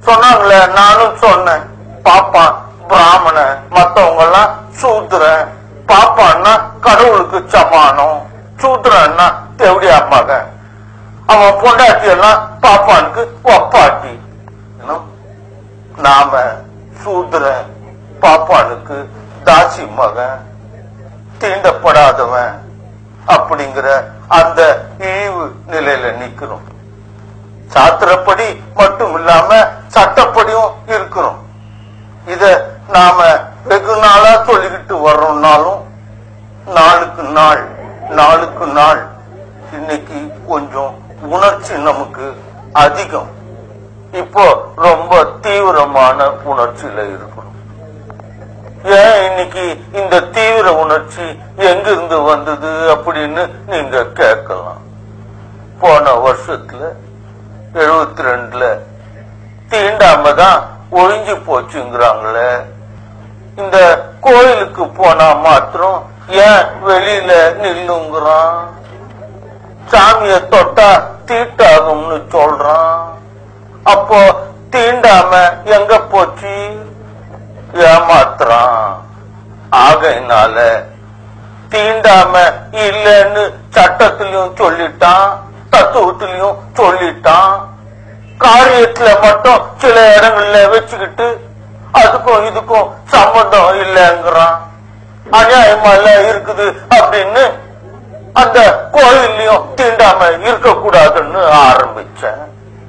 சொன்னாங்களே நானும் சொன்னேன் பாப்பான் பிராமண மத்தவங்க எல்லாம் சூத்திரன் பாப்பான்னா கடவுளுக்கு சமானம் சூத்திரன்னா தேவடியா மகன் அவன் பொண்டாட்டி எல்லாம் பாப்பானுக்கு ஒப்பாட்டி என்ன? நாம சூத்திரன் பாப்பானுக்கு தாசி மகன் தீண்டப்படாதவன் அப்படிங்கிற அந்த இழிவு நிலையில நிக்கிறோம் சாத்திரப்படி மட்டும் இல்லாம சட்டப்படியும் இருக்கிறோம் இத நாம வெகு நாளா சொல்லிக்கிட்டு வர்றோம்னாலும் நாளுக்கு நாள் நாளுக்கு நாள் இன்னைக்கு கொஞ்சம் உணர்ச்சி நமக்கு அதிகம் இப்போ ரொம்ப தீவிரமான உணர்ச்சியில இருக்கிறோம் ஏன் இன்னைக்கு இந்த தீவிர உணர்ச்சி எங்கிருந்து வந்தது அப்படின்னு நீங்க கேட்கலாம் போன வருஷத்துல எழுபத்தி ரெண்டுல தீண்டாம தான் ஒழிஞ்சு போச்சுங்கிறாங்களே இந்த கோயிலுக்கு போனா மாத்திரம் ஏன் வெளியில நில்லுங்கிறான் சாமிய தொட்டா தீட்டாகும்னு சொல்றான் அப்போ தீண்டாம எங்க போச்சு ஏமாத்துறான் ஆகையினால தீண்டாம இல்லைன்னு சட்டத்திலையும் சொல்லிட்டான் தத்துவத்திலையும் சொல்லிட்டான் காரியத்துல மட்டும் சில இடங்கள்ல வச்சுக்கிட்டு அதுக்கும் இதுக்கும் சம்பந்தம் இல்லைங்கிறான் அநியாயமா எல்லாம் இருக்குது அப்படின்னு அந்த கோயில்லையும் தீண்டாம இருக்கக்கூடாதுன்னு ஆரம்பிச்சேன்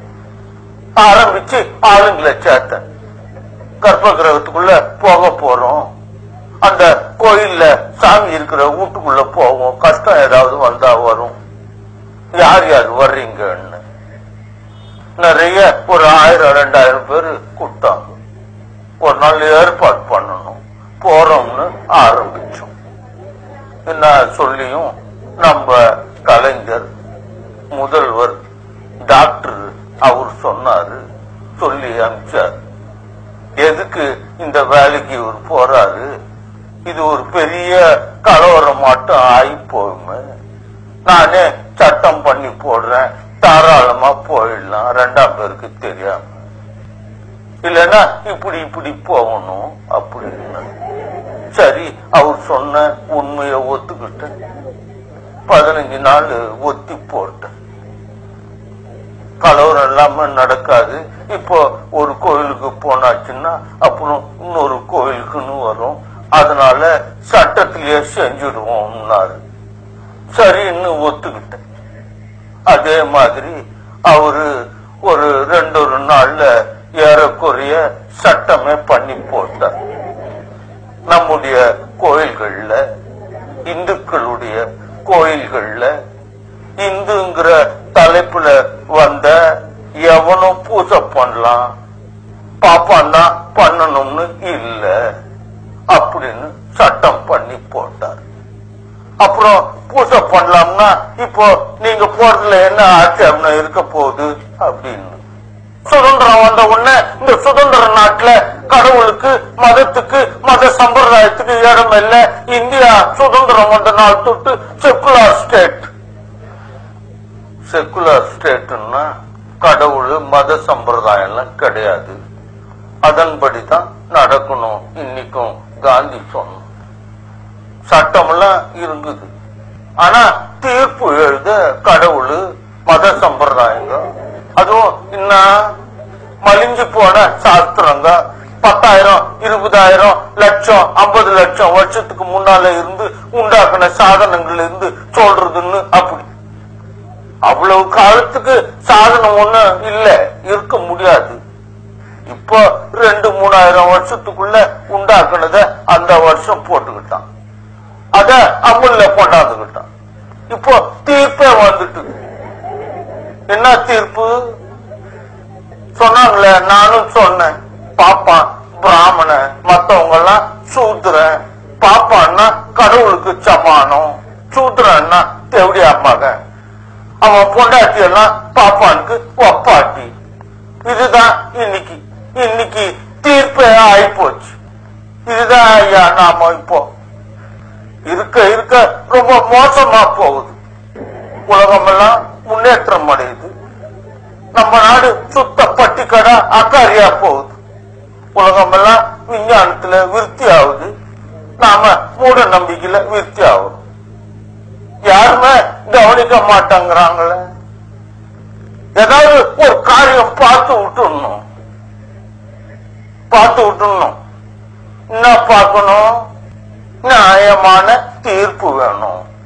ஆரம்பிச்சு ஆளுங்களை சேர்த்தேன் கர்ப்ப கிரகத்துக்குள்ள போக போறோம் அந்த கோயில்ல சாமி இருக்கிற வீட்டுக்குள்ள போவோம் கஷ்டம் ஏதாவது வந்தா வரும் யார் யார் வர்றீங்கன்னு நிறைய ஒரு ஆயிரம் ரெண்டாயிரம் பேர் கூட்டாங்க ஒரு நாள் ஏற்பாடு பண்ணணும் போறோம்னு ஆரம்பிச்சோம் என்ன சொல்லியும் நம்ம கலைஞர் முதல்வர் டாக்டர் அவர் சொன்னாரு சொல்லி அனுப்பிச்சார் எதுக்கு இந்த வேலைக்கு இவர் போறாரு இது ஒரு பெரிய கலவரம் மட்டும் ஆகி போகுமே நானே சட்டம் பண்ணி போடுறேன் தாராளமா போயிடலாம் ரெண்டாம் பேருக்கு தெரியாம இல்லைன்னா இப்படி இப்படி போகணும் அப்படின்னு சரி அவர் சொன்ன உண்மையை ஒத்துக்கிட்டேன் பதினஞ்சு நாள் ஒத்தி போட்டேன் கலவரம் இல்லாம நடக்காது இப்போ ஒரு கோயிலுக்கு போனாச்சுன்னா அப்புறம் இன்னொரு கோயிலுக்குன்னு வரும் அதனால சட்டத்திலேயே செஞ்சுடுவோம்னாரு சரின்னு ஒத்துக்கிட்டேன் அதே மாதிரி அவரு ஒரு ரெண்டு ஒரு நாள்ல ஏறக்குறைய சட்டமே பண்ணி போட்டார் நம்முடைய கோயில்கள்ல இந்துக்களுடைய கோயில்கள்ல இந்துங்கிற தலைப்புல வந்த எவனும் பூஜை பண்ணலாம் பாப்பான்னா பண்ணணும்னு இல்ல அப்படின்னு சட்டம் பண்ணி போட்டார் அப்புறம் பூஜை பண்ணலாம்னா இப்போ நீங்க போறதுல என்ன ஆட்சேபம் இருக்க போகுது அப்படின்னு சுதந்திரம் வந்த உடனே இந்த சுதந்திர நாட்டுல கடவுளுக்கு மதத்துக்கு மத சம்பிரதாயத்துக்கு இடம் இல்ல இந்தியா சுதந்திரம் வந்த நாள் தொட்டு செக்குலர் ஸ்டேட் செக்குலர் ஸ்டேட்னா கடவுள் மத சம்பிரதாயம் எல்லாம் கிடையாது அதன்படிதான் நடக்கணும் இன்னைக்கும் காந்தி சொன்னோம் சட்டமெல்லாம் இருந்தது ஆனா தீர்ப்பு எழுத கடவுள் மத சம்பிரதாயங்க அதுவும் இன்னும் மலிஞ்சு போன சாஸ்திரங்க பத்தாயிரம் இருபதாயிரம் லட்சம் ஐம்பது லட்சம் வருஷத்துக்கு முன்னால இருந்து உண்டாக்குன சாதனங்கள் இருந்து சொல்றதுன்னு அப்படி அவ்வளவு காலத்துக்கு சாதனம் ஒண்ணு இல்ல இருக்க முடியாது இப்போ ரெண்டு மூணாயிரம் வருஷத்துக்குள்ள உண்டாக்குனத அந்த வருஷம் போட்டுக்கிட்டான் அத அமுல்ல கொண்டாந்துக்கிட்டான் இப்போ தீர்ப்பே வந்துட்டு என்ன தீர்ப்பு சொன்னாங்களே நானும் சொன்னேன் பாப்பான் பிராமண மத்தவங்க எல்லாம் சூத்திரன் பாப்பான்னா கடவுளுக்கு சமானம் சூத்திரன்னா தேவடியா மகன் அவன் பொண்டாட்டி எல்லாம் பாப்பானுக்கு ஒப்பாட்டி இதுதான் இன்னைக்கு இன்னைக்கு தீர்ப்பே ஆகி போச்சு இதுதான் ஐயா நாம இப்போ இருக்க இருக்க ரொம்ப மோசமா போகுது உலகமெல்லாம் முன்னேற்றம் அடையுது நம்ம நாடு சுத்த இந்த பட்டி கடை அக்காரியா போகுது உலகமெல்லாம் விஞ்ஞானத்துல விருத்தி ஆகுது நாம மூட நம்பிக்கையில விருத்தி ஆகுது யாருமே கவனிக்க மாட்டாங்கிறாங்களே ஏதாவது ஒரு காரியம் பார்த்து விட்டுடணும் பார்த்து விட்டுடணும் என்ன பார்க்கணும் நியாயமான தீர்ப்பு வேணும்